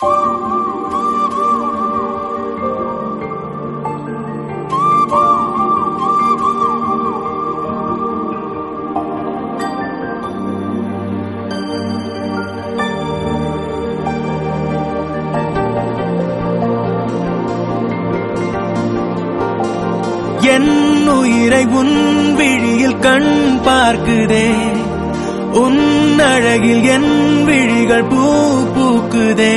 என் உயிரை உன் விழியில் கண் பார்க்குதே உன் அழகில் என் விழிகள் பூ பூக்குதே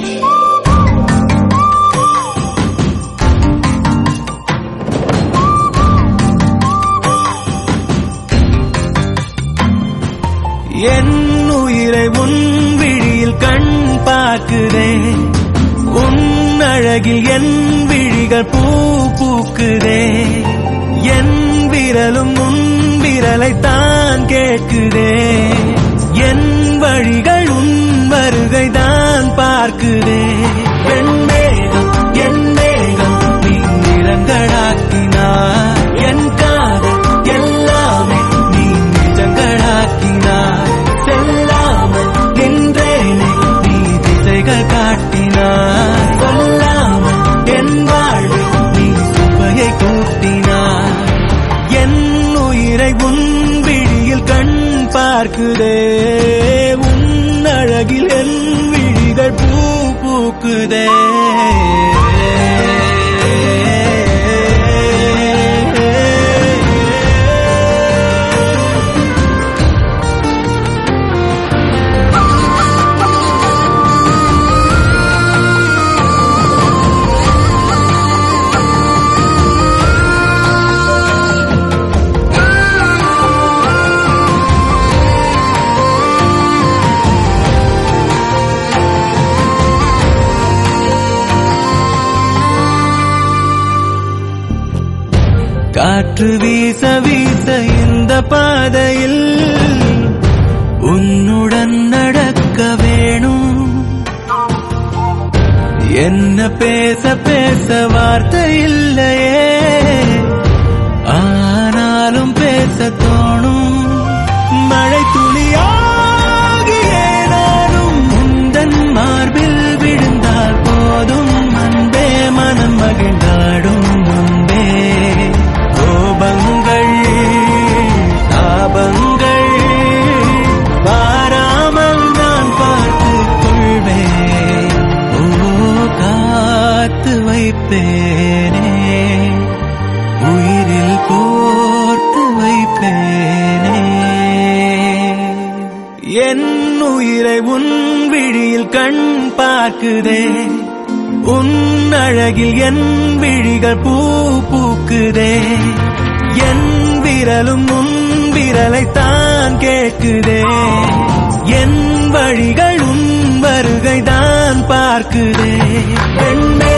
என் உயிரை உன் விழியில் கண் பார்க்குதே உன் அழகில் என் விழிகள் பூ பூக்குதே என் விரலும் உன் விரலை தான் கேட்குதே என் வழிகள் உன் வருகை தான் பார்க்குதே வெண்மேகம் என் மேகம் நீ நிறங்களாக்கினார் என் காதல் எல்லாமே நீ நிஜங்களாக்கினார் செல்லாமல் நின்றேனே நீ திசைகள் காட்டினார் சொல்லாமல் என் வாழ்வில் நீ சுவையை கூட்டினார் என் உயிரை உன் விழியில் கண் பார்க்குதே உன் அழகில் என் விழிகள் பூ பூக்குதே காற்று வீச வீச இந்த பாதையில் உன்னுடன் நடக்க வேணும் என்ன பேச பேச வார்த்தை இல்லையே ஆனாலும் பேச தோணும் மழை துளியாகியே நானும் முந்தன் மார்பில் விழுந்தால் போதும் அன்பே மனம் மகிழ்ந்தாடும் முன்பே கோபங்கள் தாபங்கள் வாராமல் நான் பார்த்துக் கொள்வேன் ஓ காத்து வைப்பேனே உயிரில் கோர்த்து வைப்பேனே என் உயிரை உன் விழியில் கண் பார்க்குதே உன் அழகில் என் விழிகள் பூ பூக்குதே என் விரலும் உன் விரலை தான் கேட்குதே என் வழிகள் உன் வருகை தான் பார்க்குதே பெண்ணே